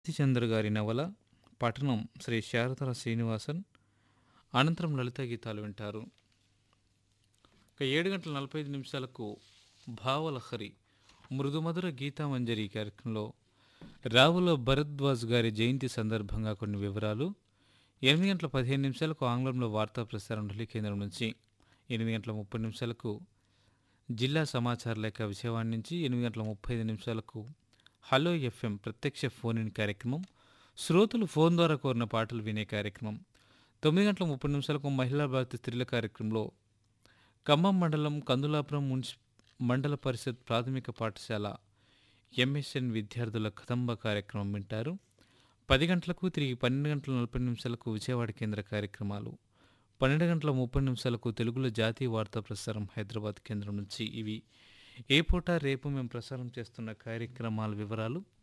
చంద్ర గారి నవల పఠనం శ్రీ శారదర శ్రీనివాసన్ అనంతరం లలిత గీతాలు వింటారు ఇక ఏడు గంటల నలభై ఐదు నిమిషాలకు భావలహరి మృదుమధుర గీతామంజరి కార్యక్రమంలో రావుల భరద్వాజ్ గారి జయంతి సందర్భంగా కొన్ని వివరాలు ఎనిమిది గంటల పదిహేను నిమిషాలకు ఆంగ్లంలో వార్తా ప్రసారం ఢిల్లీ కేంద్రం నుంచి ఎనిమిది గంటల ముప్పై నిమిషాలకు జిల్లా సమాచార లేఖ విజయవాడ నుంచి ఎనిమిది గంటల ముప్పై ఐదు నిమిషాలకు హలో ఎఫ్ఎం ప్రత్యక్ష ఫోన్ ఇన్ కార్యక్రమం శ్రోతలు ఫోన్ ద్వారా కోరిన పాటలు వినే కార్యక్రమం తొమ్మిది గంటల ముప్పై నిమిషాలకు మహిళా భారతి స్త్రీల కార్యక్రమంలో ఖమ్మం మండలం కందులాపురం మున్సి మండల పరిషత్ ప్రాథమిక పాఠశాల ఎంఎస్ఎన్ విద్యార్థుల కదంబ కార్యక్రమం వింటారు పది గంటలకు తిరిగి పన్నెండు గంటల నలభై నిమిషాలకు విజయవాడ కేంద్ర కార్యక్రమాలు పన్నెండు గంటల ముప్పై నిమిషాలకు తెలుగులో జాతీయ వార్తా ప్రసారం హైదరాబాద్ కేంద్రం నుంచి ఇవి ఏ పూట రేపు మేము ప్రసారం చేస్తున్న కార్యక్రమాల వివరాలు